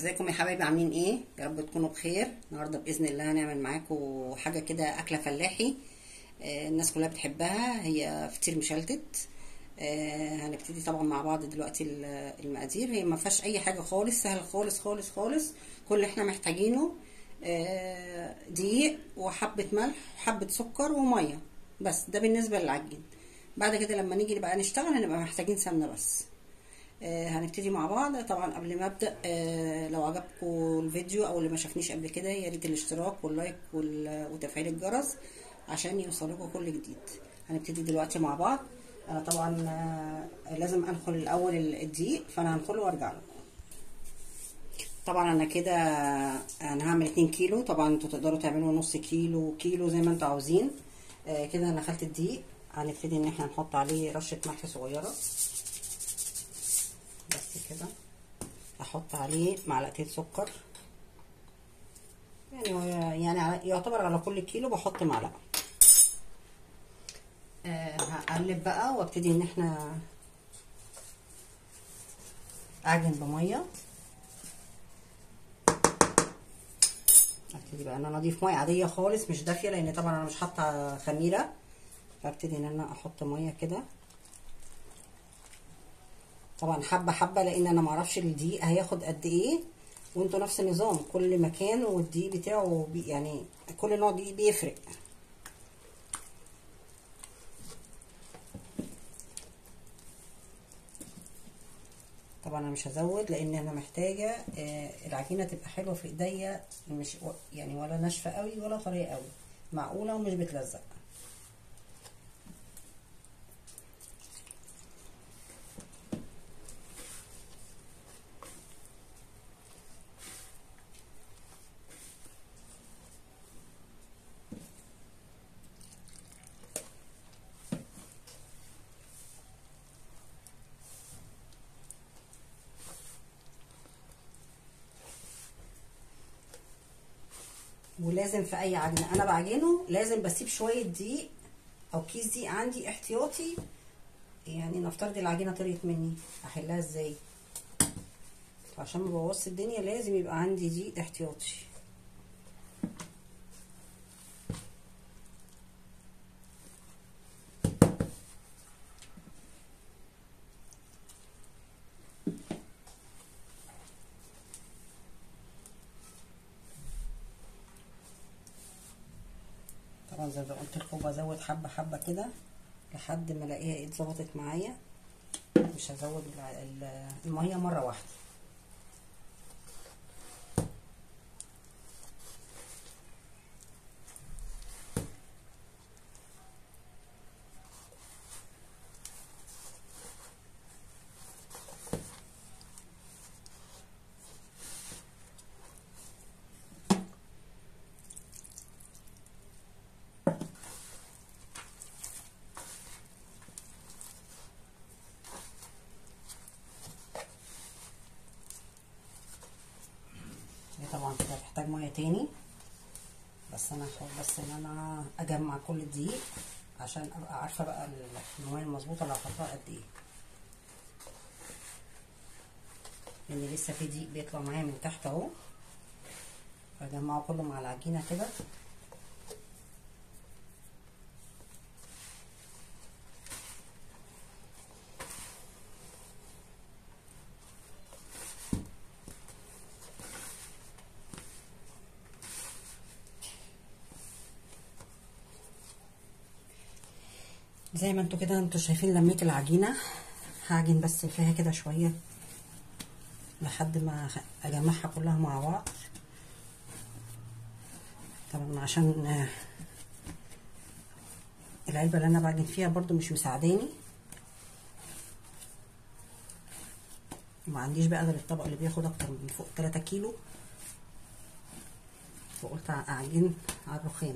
ازيكم يا حبايبي عاملين ايه يا رب تكونوا بخير النهارده باذن الله هنعمل معاكم حاجه كده اكله فلاحي آه، الناس كلها بتحبها هي فطير مشلتت آه، هنبتدي طبعا مع بعض دلوقتي ال- المقادير هي ما فيهاش اي حاجه خالص سهل خالص خالص خالص كل اللي احنا محتاجينه آه، دقيق وحبه ملح وحبه سكر وميه بس ده بالنسبه للعجين بعد كده لما نيجي بقى نشتغل هنبقى محتاجين سمنه بس آه، هنبتدي مع بعض طبعا قبل ما ابدا آه، لو عجبكم الفيديو او اللي ما شافنيش قبل كده يا ريت الاشتراك واللايك وال- وتفعيل الجرس عشان يوصلكم كل جديد هنبتدي دلوقتي مع بعض انا طبعا آه، لازم انخل الاول الدقيق فانا هنخله وارجع لكم طبعا انا كده انا هعمل 2 كيلو طبعا انتوا تقدروا تعملوا نص كيلو كيلو زي ما انتوا عاوزين آه، كده انا خلت الدقيق هنبتدي ان احنا نحط عليه رشه ملح صغيره بس كده احط عليه معلقتين سكر يعني هو يعني يعتبر على كل كيلو بحط معلقه آه هقلب بقى وابتدي ان احنا اعجن بميه ابتدي بقى ان انا اضيف ميه عاديه خالص مش دافيه لان طبعا انا مش حاطه خميره فابتدي ان انا احط ميه كده طبعا حبه حبه لان انا معرفش الدقيق هياخد قد ايه وانتوا نفس النظام كل مكان والدقيق بتاعه بي يعني كل نوع دقيق بيفرق طبعا انا مش هزود لان انا محتاجه آه العجينه تبقى حلوه في ايديا مش يعني ولا ناشفه قوي ولا طريه قوي معقوله ومش بتلزق ولازم في اي عجينه انا بعجنه لازم بسيب شويه دقيق او كيس دقيق عندي احتياطي يعني نفترض العجينه طريت مني احلها ازاي عشان ما بوظش الدنيا لازم يبقى عندي دقيق احتياطي طبعا زي ما قلت لكم بزود حبه حبه كده لحد ما الاقيها ايه اتظبطت معايا مش هزود الميه مره واحده طبعا كده هتحتاج ميه تاني بس انا هحاول بس ان انا اجمع كل الدقيق عشان ابقى عارفه بقى الميه المظبوطه اللي هحطها قد ايه لان لسه في دقيق بيطلع معايا من تحت اهو فاجمعه كله مع العجينه كده زي ما انتوا كده انتوا شايفين لميت العجينه هعجن بس فيها كده شويه لحد ما اجمعها كلها مع بعض طبعا عشان العلبه اللي انا بعجن فيها برضو مش مساعداني ما عنديش بقى غير الطبق اللي بياخد اكتر من فوق 3 كيلو فقلت اعجن على الرخامه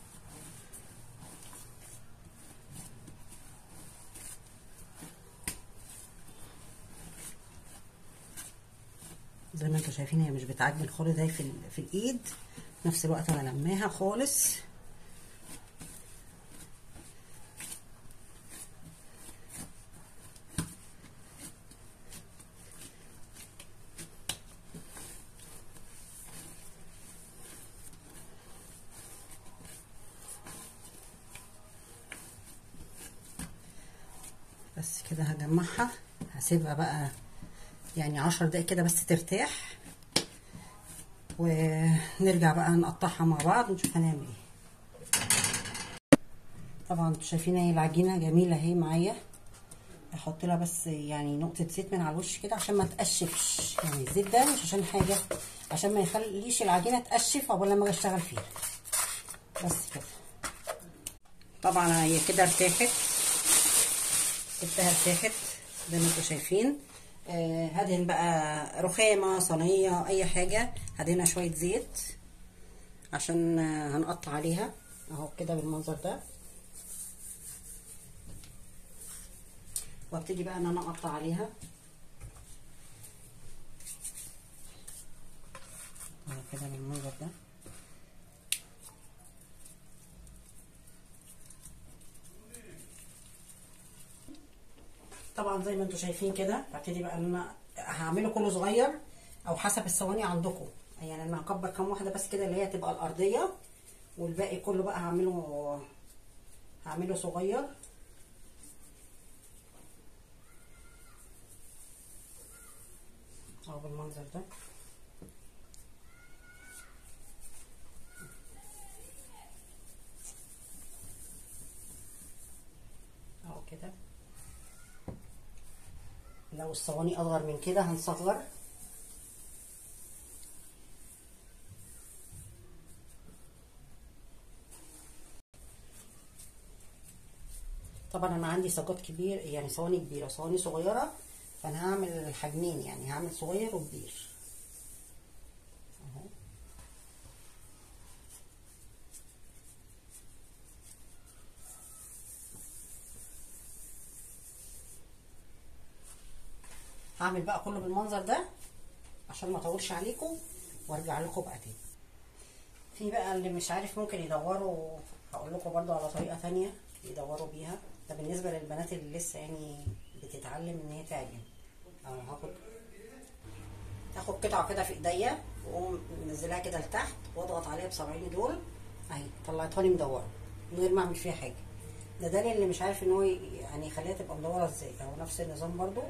زي ما انتوا شايفين هي مش بتعجن خالص زي في, في الايد في نفس الوقت انا لماها خالص كده هجمعها هسيبها بقى يعني عشر دقايق كده بس ترتاح ونرجع بقى نقطعها مع بعض ونشوف هنعمل ايه طبعا انتوا شايفين اهي العجينه جميله اهي معايا احط لها بس يعني نقطه زيت من على الوش كده عشان ما تقشفش يعني الزيت ده مش عشان حاجه عشان ما يخليش العجينه تقشف اول لما اجي اشتغل فيها بس كده طبعا هي كده ارتاحت سبتها ارتاحت زي ما انتوا شايفين آه هدهن بقى رخامه صينيه اي حاجه هدهنها شويه زيت عشان آه هنقطع عليها اهو كده بالمنظر ده وابتدي بقى ان انا اقطع عليها كده بالمنظر ده طبعا زي ما انتم شايفين كده ببتدي بقى ان انا هعمله كله صغير او حسب الصواني عندكم يعني انا هكبر كام واحده بس كده اللي هي تبقى الارضيه والباقي كله بقى هعمله هعمله صغير اهو بالمنظر ده اهو كده لو الصواني اصغر من كده هنصغر طبعا انا عندي صاجات كبير يعني صواني كبيره صواني صغيره فانا هعمل الحجمين يعني هعمل صغير وكبير اهو هعمل بقى كله بالمنظر ده عشان ما اطولش عليكم وارجع لكم بقى تاني في بقى اللي مش عارف ممكن يدوروا هقول لكم برضو على طريقه تانية يدوروا بيها ده بالنسبه للبنات اللي لسه يعني بتتعلم ان هي تعجن انا هاخد هاخد قطعه كده في ايديا واقوم منزلها كده لتحت واضغط عليها بصبعيني دول اهي طلعتها لي مدوره من غير ما اعمل فيها حاجه ده ده اللي مش عارف ان هو يعني يخليها تبقى مدوره ازاي اهو نفس النظام برضو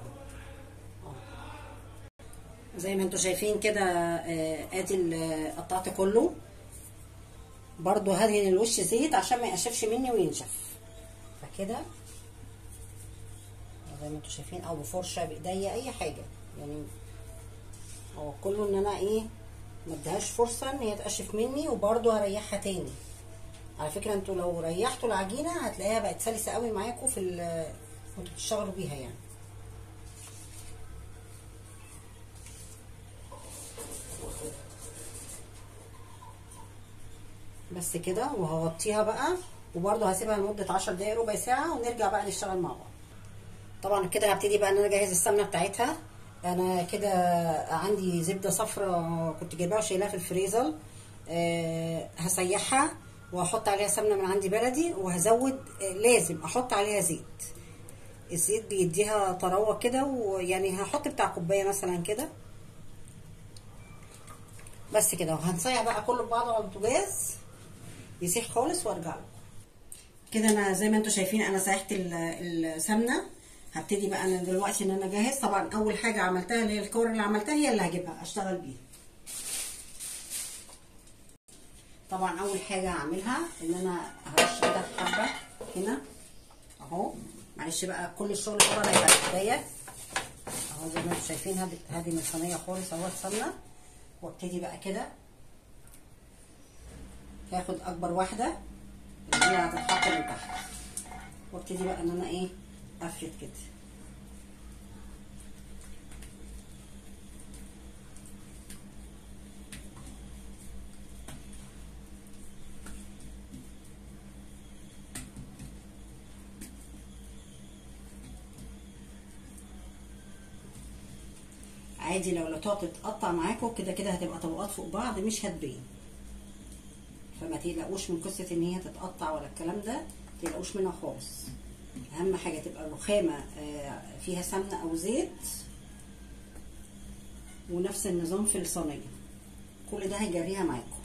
زي ما انتوا شايفين كده ادي قطعت كله برضو هدهن الوش زيت عشان ما يقشفش مني وينشف فكده زي ما انتوا شايفين او بفرشه بايديا اي حاجه يعني هو كله ان انا ايه ما اديهاش فرصه ان هي تقشف مني وبرضو هريحها تاني على فكره انتوا لو ريحتوا العجينه هتلاقيها بقت سلسه قوي معاكم في وانتوا بتشتغلوا بيها يعني بس كده وهغطيها بقى وبرده هسيبها لمده 10 دقايق ربع ساعه ونرجع بقى نشتغل مع بعض طبعا كده هبتدي بقى ان انا اجهز السمنه بتاعتها انا كده عندي زبده صفرا كنت جايباها وشايلاها في الفريزر أه هسيحها وهحط عليها سمنه من عندي بلدي وهزود أه لازم احط عليها زيت الزيت بيديها طراوه كده ويعني هحط بتاع كوبايه مثلا كده بس كده وهنسيح بقى كله ببعضه على البوتاجاز يسيح خالص وارجع له كده انا زي ما انتم شايفين انا سيحت السمنه هبتدي بقى انا دلوقتي ان انا اجهز طبعا اول حاجه عملتها اللي هي الكور اللي عملتها هي اللي هجيبها اشتغل بيها طبعا اول حاجه هعملها ان انا هرش كده حبه هنا اهو معلش بقى كل الشغل طبعا هيبقى في ايديا اهو زي ما انتم شايفين هادي هادي من الصينيه خالص اهو السمنه وابتدي بقى كده هاخد اكبر واحده اللي هي هتتحط من تحت وابتدي بقى ان انا ايه افرد كده عادي لو لطاطة تقطع معاكم كده كده هتبقى طبقات فوق بعض مش هتبين فما تقلقوش من قصة ان هي تتقطع ولا الكلام ده تقلقوش منها خالص اهم حاجة تبقى الرخامة فيها سمنة او زيت ونفس النظام في الصينية كل ده هيجريها معاكم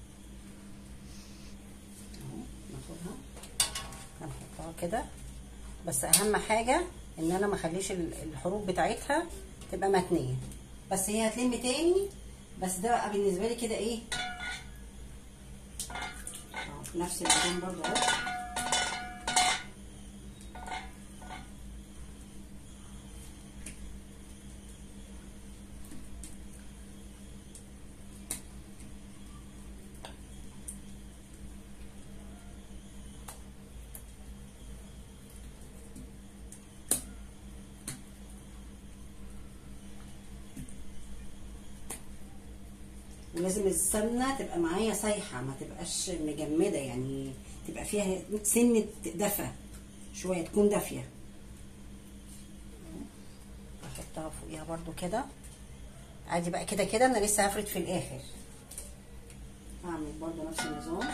اهو ناخدها هنحطها كده بس اهم حاجه ان انا ما اخليش ال- الحروف بتاعتها تبقى متنيه بس هي هتلم تاني بس ده بقى بالنسبه لي كده ايه أهو، نفس اللون برضو اهو ولازم السمنه تبقى معايا سايحه ما تبقاش مجمده يعني تبقى فيها سنه دفى شويه تكون دافيه احطها فوقيها برضو كده عادي بقى كده كده انا لسه هفرد في الاخر هعمل برضو نفس النظام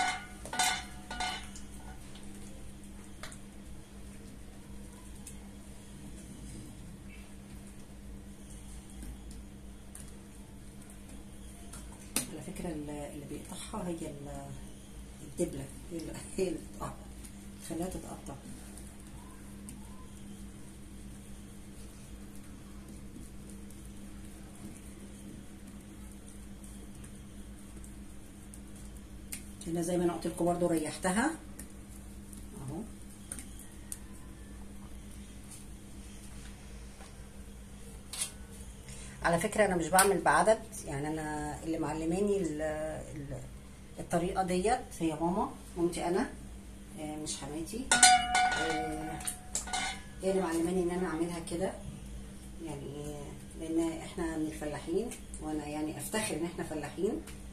على فكرة ال- اللي بيقطعها هي ال- الدبلة هي اللي هي اللي بتقطعها خليها تتقطع هنا زي ما انا قلت لكم برضو ريحتها اهو على فكرة أنا مش بعمل بعدد يعني أنا اللي معلماني ال- ال- الطريقة ديت هي ماما مامتي أنا آه، مش حماتي آه، هي اللي معلماني إن أنا أعملها كده يعني لأن إحنا من الفلاحين وأنا يعني أفتخر إن إحنا فلاحين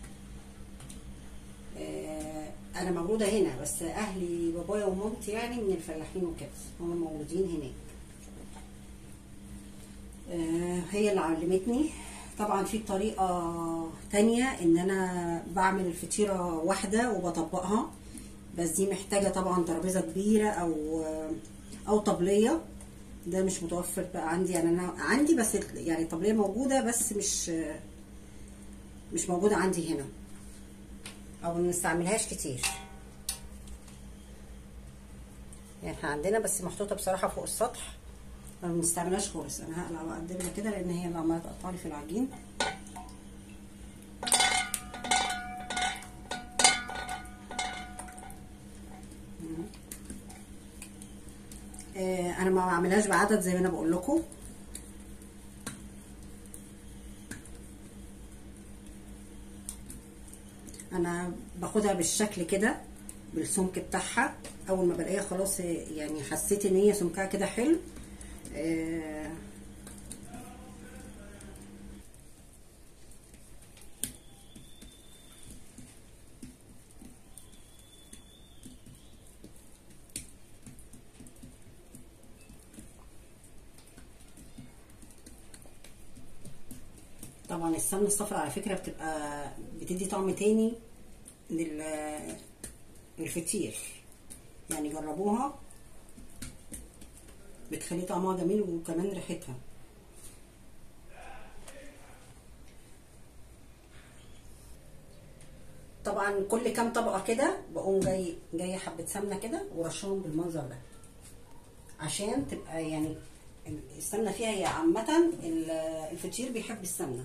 آه، أنا مولودة هنا بس أهلي بابايا ومامتي يعني من الفلاحين وكده هم مولودين هناك آه، هي اللي علمتني طبعا في طريقة تانية ان انا بعمل الفطيرة واحدة وبطبقها بس دي محتاجة طبعا ترابيزة كبيرة او او طبلية ده مش متوفر بقى عندي يعني انا عندي بس يعني الطبلية موجودة بس مش مش موجودة عندي هنا او ما بنستعملهاش كتير يعني احنا عندنا بس محطوطة بصراحة فوق السطح ما بنستعملهاش خالص انا هقلع بقى الدبله كده لان هي اللي عماله تقطع لي في العجين مم. آه، انا ما بعملهاش بعدد زي ما انا بقول لكم انا باخدها بالشكل كده بالسمك بتاعها اول ما بلاقيها خلاص يعني حسيت ان هي سمكها كده حلو آه، طبعا السمنه الصفراء على فكره بتبقى بتدي طعم تاني لل الفطير يعني جربوها بتخلي طعمها جميل وكمان ريحتها طبعا كل كام طبقه كده بقوم جاي جايه حبه سمنه كده ورشهم بالمنظر ده عشان تبقى يعني السمنه فيها هي عامه الفطير بيحب السمنه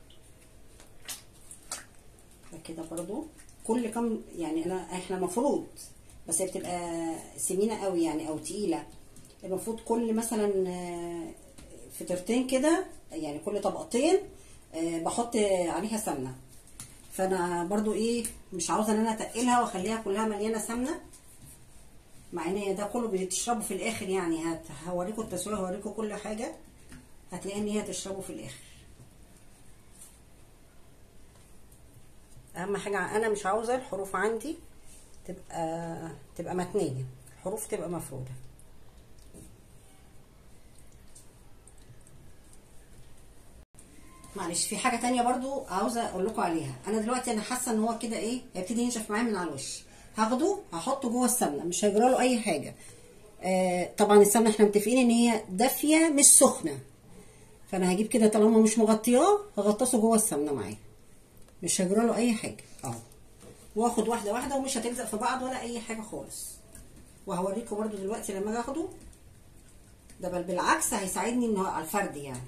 كده برضو كل كام يعني انا احنا المفروض بس هي بتبقى سمينه قوي يعني او تقيله المفروض كل مثلا فطيرتين كده يعني كل طبقتين بحط عليها سمنه فانا برضو ايه مش عاوزه ان انا اتقلها واخليها كلها مليانه سمنه مع ان ده كله بتشربه في الاخر يعني هوريكم التسويه هوريكم كل حاجه هتلاقي ان هي تشربه في الاخر اهم حاجه انا مش عاوزه الحروف عندي تبقى تبقى متنيه الحروف تبقى مفروده معلش في حاجه تانية برضو عاوزه اقول لكم عليها انا دلوقتي انا حاسه ان هو كده ايه هيبتدي ينشف معايا من على الوش هاخده هحطه جوه السمنه مش هيجرى له اي حاجه آه طبعا السمنه احنا متفقين ان هي دافيه مش سخنه فانا هجيب كده طالما مش مغطياه هغطسه جوه السمنه معايا مش هيجرى له اي حاجه اهو واخد واحده واحده ومش هتلزق في بعض ولا اي حاجه خالص وهوريكم برده دلوقتي لما اجي اخده ده بل بالعكس هيساعدني ان هو على الفرد يعني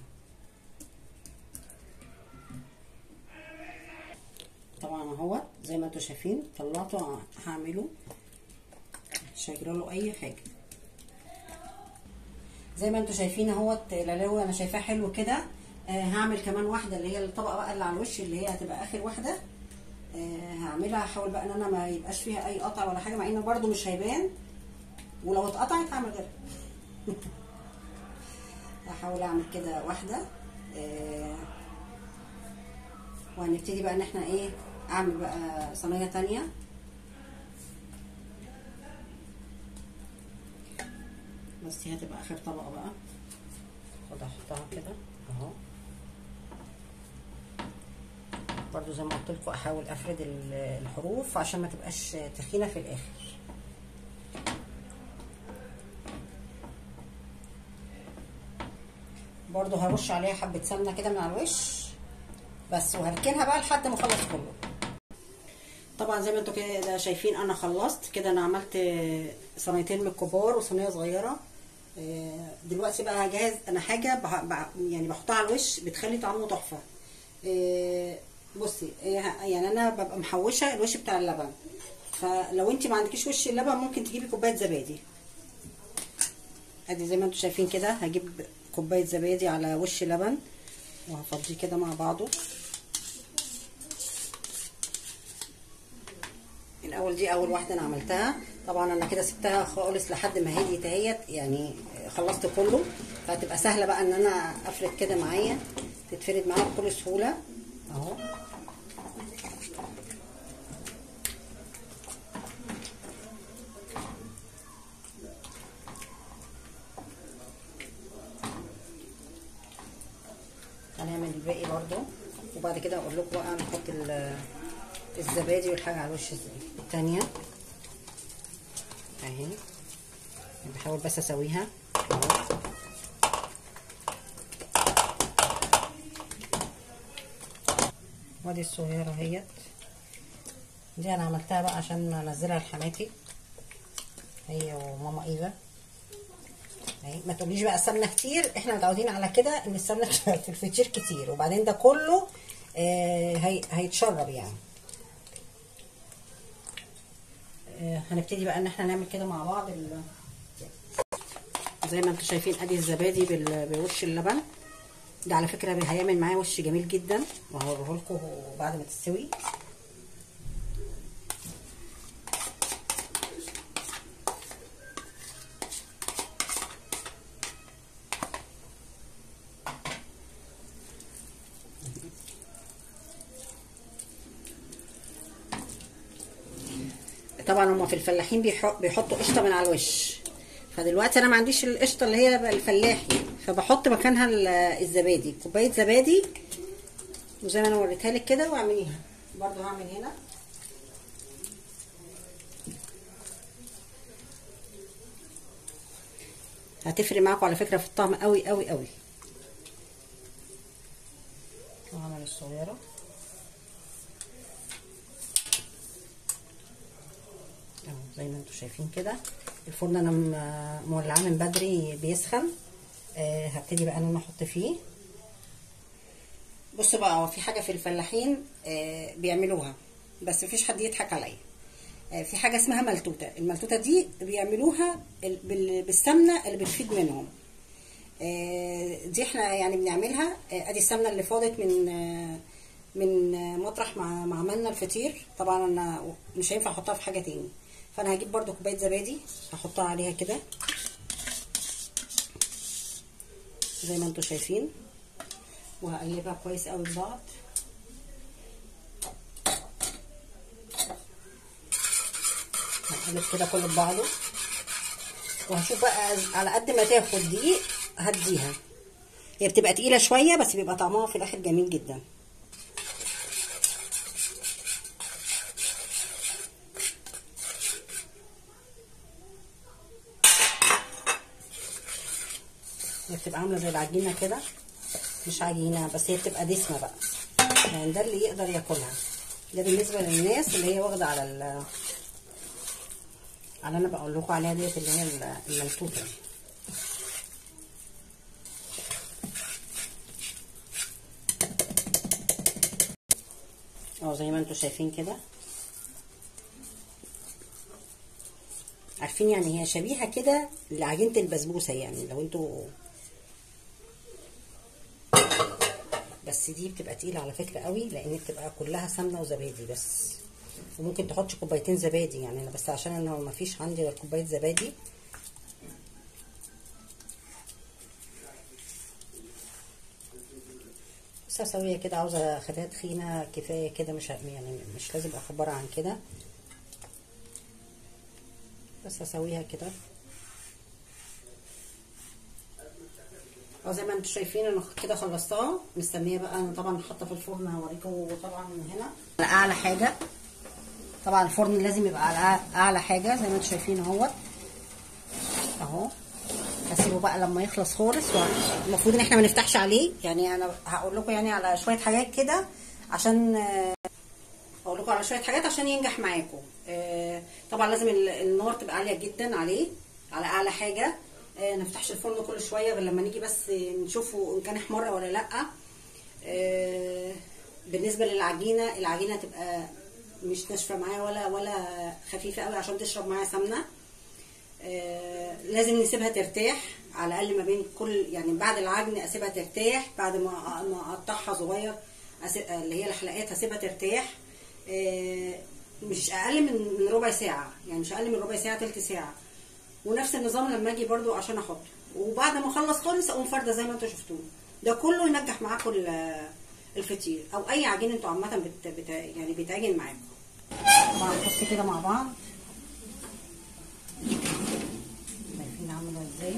طبعا اهو زي ما انتم شايفين طلعته هعمله مش هيجرى له اي حاجه زي ما انتم شايفين اهوت العلاوي انا شايفاه حلو كده آه هعمل كمان واحده اللي هي الطبقه بقى اللي على الوش اللي هي هتبقى اخر واحده آه هعملها هحاول بقى ان انا ما يبقاش فيها اي قطع ولا حاجه مع انه برده مش هيبان ولو اتقطعت هعمل غيرها هحاول اعمل كده واحده آه وهنبتدي بقى ان احنا ايه اعمل بقى صينيه تانية بس دي هتبقى اخر طبقه بقى خد احطها كده اهو برضو زي ما قلت لكم احاول افرد الحروف عشان ما تبقاش تخينه في الاخر برضو هرش عليها حبه سمنه كده من على الوش بس وهركنها بقى لحد ما اخلص كله طبعا زي ما انتوا كده شايفين انا خلصت كده انا عملت صينيتين من الكبار وصينيه صغيره دلوقتي بقى هجهز انا حاجه بح يعني بحطها على الوش بتخلي طعمه تحفه بصي يعني انا ببقى محوشه الوش بتاع اللبن فلو انت ما عندكيش وش اللبن ممكن تجيبي كوبايه زبادي ادي زي ما انتوا شايفين كده هجيب كوبايه زبادي على وش لبن وهفضيه كده مع بعضه الاول دي اول واحده انا عملتها طبعا انا كده سبتها خالص لحد ما هديت اهيت يعني خلصت كله فهتبقى سهله بقى ان انا افرد كده معايا تتفرد معايا بكل سهوله اهو هنعمل الباقي برضو وبعد كده اقول لكم بقى نحط الزبادي والحاجه على الوش الثانيه اهي بحاول بس اسويها وادي الصغيره اهيت دي انا عملتها بقى عشان انزلها لحماتي هي وماما ايفا اهي ما تقوليش بقى السمنه كتير احنا متعودين على كده ان السمنه في الفطير كتير وبعدين ده كله آه هي هيتشرب يعني آه هنبتدي بقى ان احنا نعمل كده مع بعض زي ما انتم شايفين ادي الزبادي بوش اللبن ده على فكره هيعمل معايا وش جميل جدا وهوريه لكم بعد ما تستوي طبعا هما في الفلاحين بيحطوا قشطه من على الوش فدلوقتي انا ما عنديش القشطه اللي هي الفلاحي فبحط مكانها الزبادي كوبايه زبادي وزي ما انا وريتها لك كده واعمليها برضو هعمل هنا هتفرق معاكم على فكره في الطعم قوي قوي قوي وهعمل الصغيره زي ما انتم شايفين كده الفرن انا مولعاه من بدري بيسخن آه هبتدي بقى ان انا احط فيه بصوا بقى هو في حاجه في الفلاحين آه بيعملوها بس مفيش حد يضحك عليا آه في حاجه اسمها ملتوته الملتوته دي بيعملوها بالسمنه اللي بتفيد منهم آه دي احنا يعني بنعملها آه ادي السمنه اللي فاضت من آه من مطرح ما, ما عملنا الفطير طبعا انا مش هينفع احطها في حاجه تاني فانا هجيب برده كوبايه زبادي هحطها عليها كده زي ما انتم شايفين وهقلبها كويس قوي ببعض هقلب كده كله ببعضه وهشوف بقى على قد ما تاخد دقيق هديها هي بتبقى تقيله شويه بس بيبقى طعمها في الاخر جميل جدا هي بتبقى عامله زي العجينه كده مش عجينه بس هي بتبقى دسمه بقى يعني ده اللي يقدر ياكلها ده بالنسبه للناس اللي هي واخده على ال على انا بقول لكم عليها ديت اللي هي الملتوته اهو زي ما انتم شايفين كده عارفين يعني هي شبيهه كده لعجينه البسبوسه يعني لو انتوا بس دي بتبقى تقيله على فكره قوي لان بتبقى كلها سمنه وزبادي بس وممكن تحطش كوبايتين زبادي يعني انا بس عشان انا ما فيش عندي غير كوبايه زبادي بس اسويها كده عاوزه اخليها تخينه كفايه كده مش يعني مش لازم اخبرها عن كده بس اسويها كده اه زي ما انتم شايفين انا كده خلصتها مستنيه بقى انا طبعا حاطه في الفرن هوريكم طبعا هنا على اعلى حاجه طبعا الفرن لازم يبقى على اعلى حاجه زي ما انتم شايفين اهوت اهو هسيبه بقى لما يخلص خالص المفروض ان احنا ما نفتحش عليه يعني انا هقول لكم يعني على شويه حاجات كده عشان اقول لكم على شويه حاجات عشان ينجح معاكم طبعا لازم النار تبقى عاليه جدا عليه على اعلى حاجه آه نفتحش الفرن كل شويه غير لما نيجي بس نشوفه ان كان احمر ولا لا آه بالنسبه للعجينه العجينه تبقى مش ناشفه معايا ولا ولا خفيفه قوي عشان تشرب معايا سمنه آه لازم نسيبها ترتاح على الاقل ما بين كل يعني بعد العجن اسيبها ترتاح بعد ما ما اقطعها صغير اللي هي الحلقات هسيبها ترتاح مش اقل من من ربع ساعه يعني مش اقل من ربع ساعه تلت ساعه ونفس النظام لما اجي برضو عشان احطه وبعد ما اخلص خالص اقوم فرده زي ما انتم شفتوه ده كله ينجح معاكم الفطير او اي عجين انتوا عامه بت... بت... يعني بيتعجن معاكم طبعا نحط كده مع بعض شايفين عامله ازاي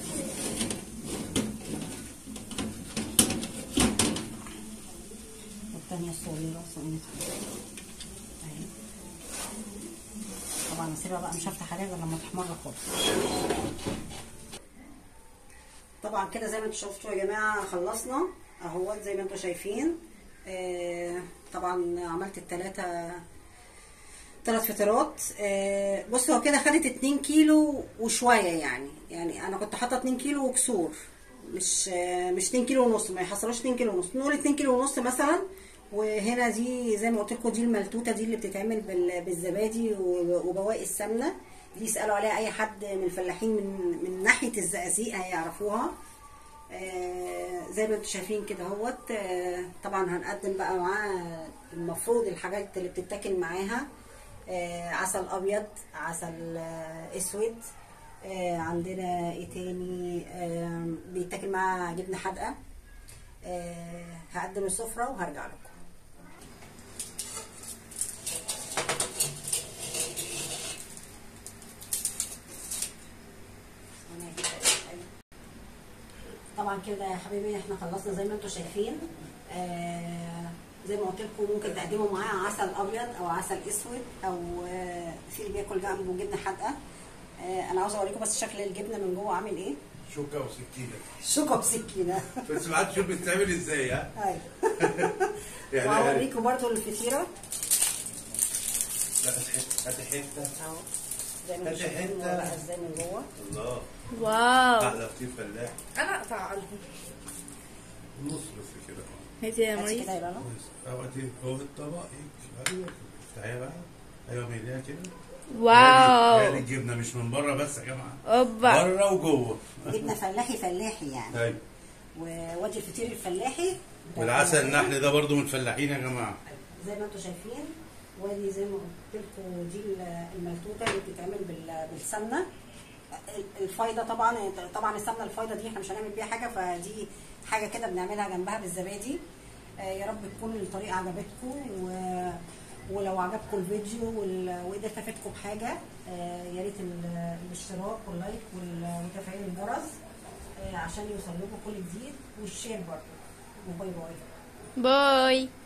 والتانية الصغيرة صغيرة اهي طبعا اسيبها بقى مش هفتح عليها غير لما تحمر خالص طبعا كده زي ما انتم شفتوا يا جماعه خلصنا اهوت زي ما انتم شايفين آه طبعا عملت الثلاثه ثلاث فطيرات آه بصوا هو كده خدت 2 كيلو وشويه يعني يعني انا كنت حاطه 2 كيلو وكسور مش آه مش 2 كيلو ونص ما يحصلوش 2 كيلو ونص نقول 2 كيلو ونص مثلا وهنا دي زي ما قلت لكم دي الملتوته دي اللي بتتعمل بالزبادي وبواقي السمنه دي يسالوا عليها اي حد من الفلاحين من من ناحيه الزقازيق هيعرفوها آه زي ما انتم شايفين كده اهوت آه طبعا هنقدم بقى معاه المفروض الحاجات اللي بتتاكل معاها آه عسل ابيض عسل اسود عندنا ايه تاني بيتاكل معاه جبنه حادقه هقدم السفره وهرجع لكم طبعا كده يا حبيبي احنا خلصنا زي ما انتم شايفين آه زي ما قلت لكم ممكن تقدموا معاه عسل ابيض او عسل اسود او آه في اللي بياكل جنبه جبنه حادقه آه انا عاوزه اوريكم بس شكل الجبنه من جوه عامل ايه شوكه وسكينه شوكه بسكينه بس ما حدش بتتعمل ازاي ها ايوه يعني وهوريكم برضو الفطيره لا هات حته اهو زي ما انتم هاتي شايفين حتة. بقى ازاي من جوه الله واو احلى فطير فلاح انا اقطع عنهم نص بس كده هاتي يا هاتي مريم كده يا لالا كويس اوقات هو الطبق هيك. ايوه افتحيها بقى ايوه ميليها كده هي واو الجبنه مش من بره بس يا جماعه اوبا بره وجوه جبنه فلاحي فلاحي يعني ايوه ووادي الفطير الفلاحي والعسل النحل ده برضو من الفلاحين يا جماعه زي ما انتم شايفين وادي زي ما قلت لكم دي الملتوته اللي بتتعمل بال- بالسمنه الفايده طبعا طبعا السمنه الفايده دي احنا مش هنعمل بيها حاجه فدي حاجه كده بنعملها جنبها بالزبادي آه، يا رب تكون الطريقه عجبتكم و... ولو عجبكم الفيديو وال- وقدرت افيدكم بحاجه آه، يا ريت ال- الاشتراك واللايك وال- وتفعيل الجرس آه، عشان يوصل لكم كل جديد والشير برضه وباي باي باي